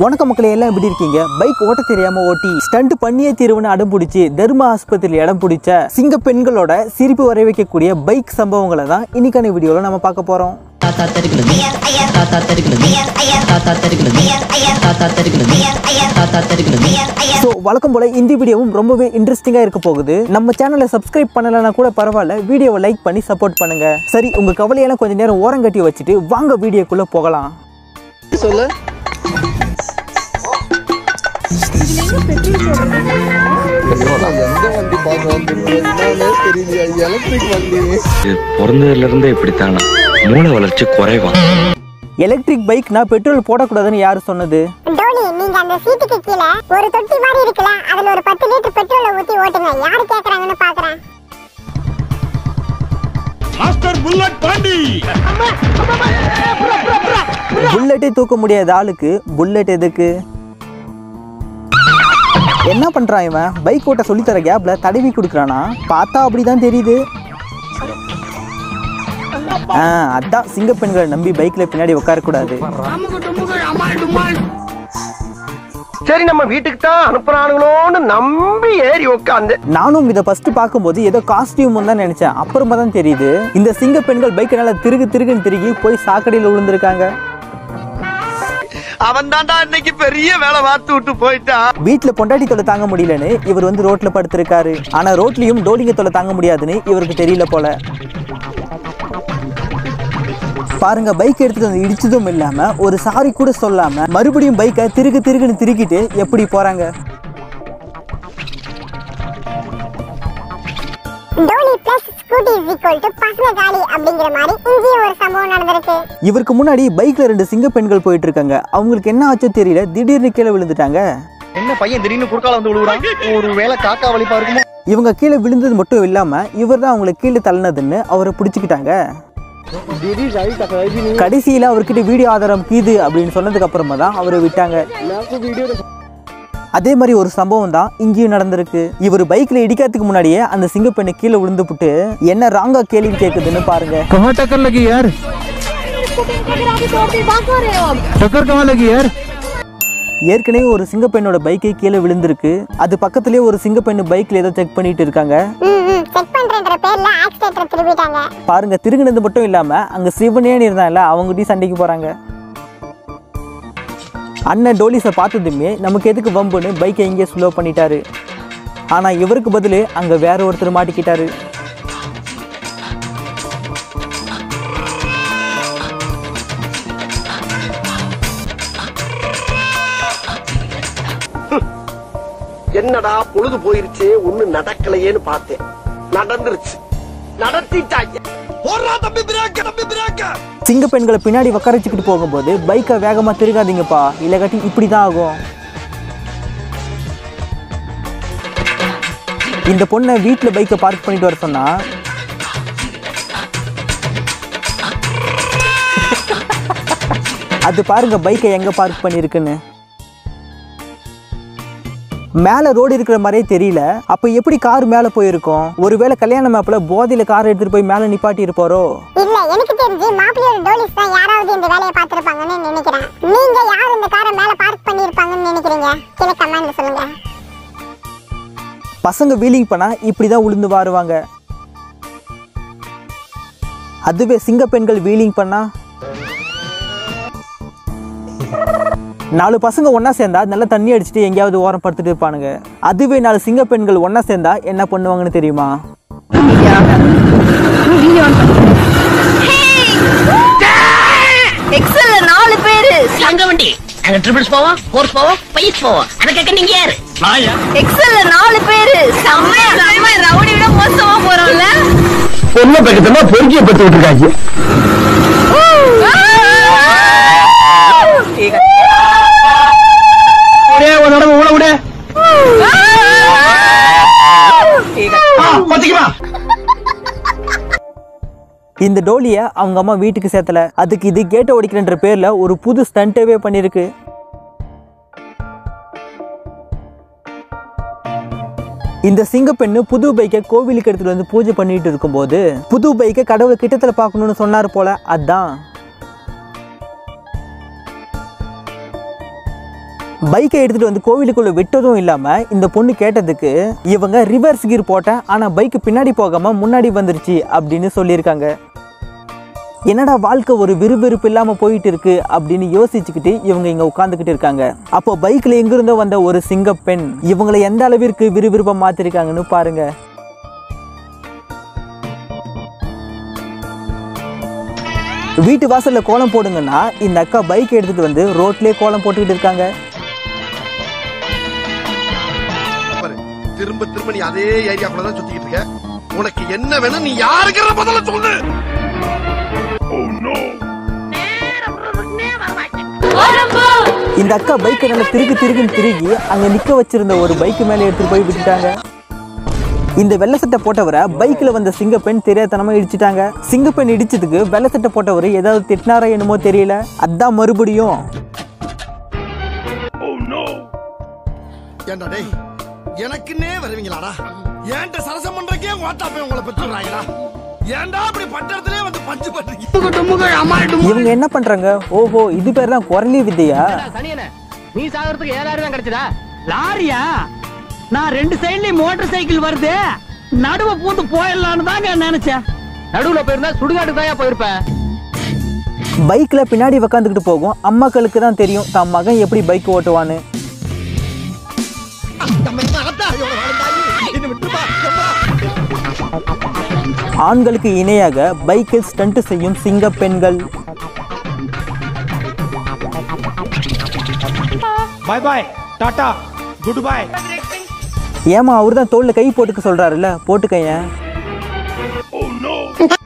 வணக்க மக்களே எல்லாம் எப்படி இருக்கீங்க பைக் ஓட்ட தெரியாம ஓட்டி ஸ்டண்ட் பண்ணியே தீர்வுன்னு அடம் பிடிச்சி தர்ம ஆஸ்பத்திரியில் இடம் பிடிச்ச சிங்க பெண்களோட சிரிப்பு வரை வைக்கக்கூடிய பைக் சம்பவங்களை தான் இன்னைக்கான வீடியோவில் நம்ம பார்க்க போறோம் தாத்தா தெருக்குலது தாத்தா தெருக்குலது தாத்தா தெருக்குலது தாத்தா தெருக்குலது தாத்தா தெருக்குலது ஸோ வழக்கம் போல இந்த வீடியோவும் ரொம்பவே இன்ட்ரெஸ்டிங்காக இருக்க போகுது நம்ம சேனலை சப்ஸ்கிரைப் பண்ணலைன்னா கூட பரவாயில்ல வீடியோவை லைக் பண்ணி சப்போர்ட் பண்ணுங்க சரி உங்க கவலையெல்லாம் கொஞ்ச நேரம் ஓரங்கட்டி வச்சுட்டு வாங்க வீடியோக்குள்ள போகலாம் சொல்லு எந்த வண்டி பார்க்க என்னன்னே தெரியலையா எலக்ட்ரிக் வண்டி இது பிறந்ததுல இருந்தே இப்படித்தானா மூளை வளர்ச்சி குறைவா எலக்ட்ரிக் பைக் நான் பெட்ரோல் போடக்கூடாதுன்னு யார் சொன்னது டோனி நீங்க அந்த சீட்டுக்கு கீழே ஒரு தொட்டி மாதிரி இருக்குல்ல அதுல ஒரு பத்து லிட்டர் பெட்ரோலை ஊத்தி ஓட்டுங்க யாரு கேக்குறாங்கன்னு பாக்குறேன் புல்லட்டே தூக்க முடியாத ஆளுக்கு புல்லட் எதுக்கு என்ன பண்றான் இவன் பைக் ஓட்ட சொல்லித்தர கேப்ல தடவி கொடுக்குறானா பார்த்தா அப்படிதான் தெரியுது ஆ அதான் சிங்க பெண்களை நம்பி பைக்ல பின்னாடி உட்காரக்கூடாது சரி நம்ம வீட்டுக்கு தான் அனுப்புறானுங்களோன்னு நம்பி ஏறி உட்காந்து நானும் இதை ஃபர்ஸ்ட் பார்க்கும்போது ஏதோ காஸ்டியூம் தான் நினைச்சேன் அப்புறமா தான் தெரியுது இந்த சிங்க பெண்கள் பைக்கை நல்லா திருகு திருகுன்னு திருகி போய் சாக்கடையில் விழுந்திருக்காங்க அவன் தான்டா இன்னைக்கு பெரிய வேலை பார்த்து விட்டு போயிட்டான் வீட்டில் பொண்டாட்டி தொலை தாங்க முடியலன்னு இவர் வந்து ரோட்ல படுத்திருக்காரு ஆனா ரோட்லயும் டோலிங்க தொலை தாங்க முடியாதுன்னு இவருக்கு தெரியல போல பாருங்க பைக் எடுத்துட்டு வந்து இடிச்சதும் இல்லாம ஒரு சாரி கூட சொல்லாம மறுபடியும் பைக்கை திருகு திருகுன்னு திருக்கிட்டு எப்படி போறாங்க Dhoni plus Scooty is equal to பசங்க காலி அப்படிங்கிற மாதிரி இங்கேயும் ஒரு சம்பவம் நடந்திருக்கு இவருக்கு முன்னாடி பைக்ல ரெண்டு சிங்க பெண்கள் போயிட்டு இருக்காங்க அவங்களுக்கு என்ன ஆச்சோ தெரியல திடீர்னு கீழே விழுந்துட்டாங்க என்ன பையன் திடீர்னு குறுக்கால வந்து விழுவுறான் ஒரு வேலை காக்கா வலிப்பா இருக்குமோ இவங்க கீழே விழுந்தது மட்டும் இல்லாம இவர் தான் அவங்களை கீழே தள்ளினதுன்னு அவரை பிடிச்சிக்கிட்டாங்க கடைசியில அவர்கிட்ட வீடியோ ஆதாரம் கீது அப்படின்னு சொன்னதுக்கு அப்புறமா தான் அவரை விட்டாங்க அதே மாதிரி ஒரு சம்பவம் தான் இங்கேயும் நடந்திருக்கு இவர் பைக்ல இடிக்கிறதுக்கு முன்னாடியே அந்த சிங்கப்பெண்ணை கீழே விழுந்துப்புட்டு என்ன ராங்கா கேள்வி கேக்குதுன்னு பாருங்க कहाँ टक्कर लगी यार टक्कर कहाँ लगी यार ஏற்கனவே ஒரு சிங்கப்பெண்ணோட பைக்கே கீழே விழுந்திருக்கு அது பக்கத்துலயே ஒரு சிங்கப்பெண்ணு பைக்ல ஏதோ செக் பண்ணிட்டு இருக்காங்க ம் ம் செக் பண்றன்ற பேர்ல ஆக்சிடென்ட் திருப்பிட்டாங்க பாருங்க திருகுனது மட்டும் இல்லாம அங்க சிவனேன்னு இருந்தான்ல அவங்ககிட்டயும் சண்டைக்கு போறாங்க அண்ணன் டோலிஸை பார்த்ததுமே நமக்கு எதுக்கு வம்புன்னு பைக்கை இங்கே ஸ்லோ பண்ணிட்டாரு ஆனா இவருக்கு பதில் அங்க வேற ஒருத்தர் மாட்டிக்கிட்டாரு என்னடா பொழுது போயிருச்சு ஒண்ணு நடக்கலையேன்னு பார்த்தேன் நடந்துருச்சு நடத்திட்டாங்க போடுறா தம்பி பிரேக்க தம்பி பிரேக்க சிங்க பெண்களை பின்னாடி உக்காரச்சிக்கிட்டு போகும்போது பைக்கை வேகமா திருகாதீங்கப்பா இல்லைக்காட்டி இப்படி தான் ஆகும் இந்த பொண்ணை வீட்டில் பைக்கை பார்க் பண்ணிட்டு வர சொன்னா அது பாருங்க பைக்கை எங்க பார்க் பண்ணிருக்குன்னு மேல ரோடு இருக்கிற மாதிரியே தெரியல அப்ப எப்படி கார் மேல போயிருக்கும் ஒருவேளை கல்யாண மேப்ல போதையில கார் எடுத்துட்டு போய் மேல நிப்பாட்டி இருப்பாரோ இல்ல எனக்கு தெரிஞ்சு மாப்பிள்ளையோட டோலிஸ் தான் யாராவது இந்த வேலையை பார்த்திருப்பாங்கன்னு நினைக்கிறேன் நீங்க யார் இந்த காரை மேல பார்க் பண்ணிருப்பாங்கன்னு நினைக்கிறீங்க கீழே கமெண்ட்ல சொல்லுங்க பசங்க வீலிங் பண்ணா இப்படிதான் உளுந்து வாருவாங்க அதுவே சிங்க பெண்கள் வீலிங் பண்ணா நாலு பசங்க ஒண்ணா சேர்ந்தா நல்லா தண்ணி அடிச்சுட்டு எங்கேயாவது ஓரம் படுத்துட்டு இருப்பானுங்க அதுவே நாலு சிங்க பெண்கள் ஒண்ணா சேர்ந்தா என்ன பண்ணுவாங்கன்னு தெரியுமா எக்ஸல்ல நாலு பேரு அங்க வண்டி அங்க ட்ரிபிள்ஸ் போவோம் ஃபோர்ஸ் போவோம் பைஸ் போவோம் அத கேட்க நீங்க யாரு எக்ஸல்ல நாலு பேரு செம்மையா செம்ம ரவுடி விட மோசமா போறோம்ல பொண்ணை பக்கத்துல பொறுக்கிய பத்து விட்டுருக்காங்க ஒரே ஒரு தடவை உள்ள விடு பத்திக்குமா இந்த டோலியை அவங்க அம்மா வீட்டுக்கு சேர்த்தல அதுக்கு இது கேட்டை ஒடிக்கிறன்ற பேர்ல ஒரு புது ஸ்டண்ட்டவே பண்ணிருக்கு இந்த சிங்கப்பெண்ணு புது பைக்கை கோவிலுக்கு எடுத்துட்டு வந்து பூஜை பண்ணிட்டு இருக்கும்போது புது பைக்கை கடவுள் கிட்டத்துல பார்க்கணும்னு சொன்னார் போல அதான் பைக்கை எடுத்துட்டு வந்து கோவிலுக்குள்ள விட்டதும் இல்லாம இந்த பொண்ணு கேட்டதுக்கு இவங்க ரிவர்ஸ் கீர் போட்டேன் ஆனா பைக் பின்னாடி போகாம முன்னாடி வந்துருச்சு அப்படின்னு சொல்லியிருக்காங்க என்னடா வாழ்க்கை ஒரு விறுவிறுப்பு இல்லாம போயிட்டு இருக்கு அப்படின்னு யோசிச்சுக்கிட்டு இவங்க இங்க உட்காந்துக்கிட்டு இருக்காங்க அப்போ பைக்ல எங்கிருந்தோ வந்த ஒரு சிங்க பெண் இவங்களை எந்த அளவிற்கு விறுவிறுப்பா மாத்திருக்காங்கன்னு பாருங்க வீட்டு வாசல்ல கோலம் போடுங்கன்னா இந்த அக்கா பைக் எடுத்துட்டு வந்து ரோட்லயே கோலம் போட்டுக்கிட்டு இருக்காங்க பாரு திரும்ப திரும்ப நீ அதே ஏரியாக்குள்ள தான் சுத்திக்கிட்டு இருக்க உனக்கு என்ன வேணும் நீ யாருக்கிற முதல்ல சொல்லு இந்த அக்கா பைக்கை நல்லா திருகு திருகுன்னு திருகி அங்க நிக்க வச்சிருந்த ஒரு பைக் மேல எடுத்துட்டு போய் விட்டுட்டாங்க இந்த வெள்ளை சட்டை போட்டவரை பைக்ல வந்த சிங்கப்பெண் தெரியாதனமா இடிச்சிட்டாங்க சிங்கப்பெண் இடிச்சதுக்கு வெள்ளை சட்டை போட்டவர் ஏதாவது திட்டினாரா என்னமோ தெரியல அதான் மறுபடியும் ஏண்டா டேய் எனக்குன்னே வருவீங்களாடா ஏன்ட்ட சரசம் பண்றக்கே ஓட்டாப்பே உங்களை பெற்றுறாங்கடா ஏன்டா அப்படி பட்டத்திலே வந்து பஞ்சு பண்றீங்க இவங்க என்ன பண்றாங்க ஓஹோ இது பேர் தான் குரலி வித்தையா சனியனே நீ சாகிறதுக்கு ஏழாயிரம் தான் கிடைச்சதா லாரியா நான் ரெண்டு சைடுலயும் மோட்டார் சைக்கிள் வருது நடுவ பூந்து போயிடலான்னு தாங்க நினைச்சேன் நடுவுல போயிருந்தா சுடுகாட்டுக்கு தான் போயிருப்பேன் பைக்ல பின்னாடி உக்காந்துக்கிட்டு போகும் அம்மாக்களுக்கு தான் தெரியும் தன் மகன் எப்படி பைக் ஓட்டுவான்னு ஆண்களுக்கு இணையாக பைக்கில் ஸ்டண்ட் செய்யும் சிங்க பெண்கள் bye bye tata goodbye ஏமா அவர் தான் தோல்ல கை போட்டுக்க சொல்றாருல்ல போட்டுக்கையன்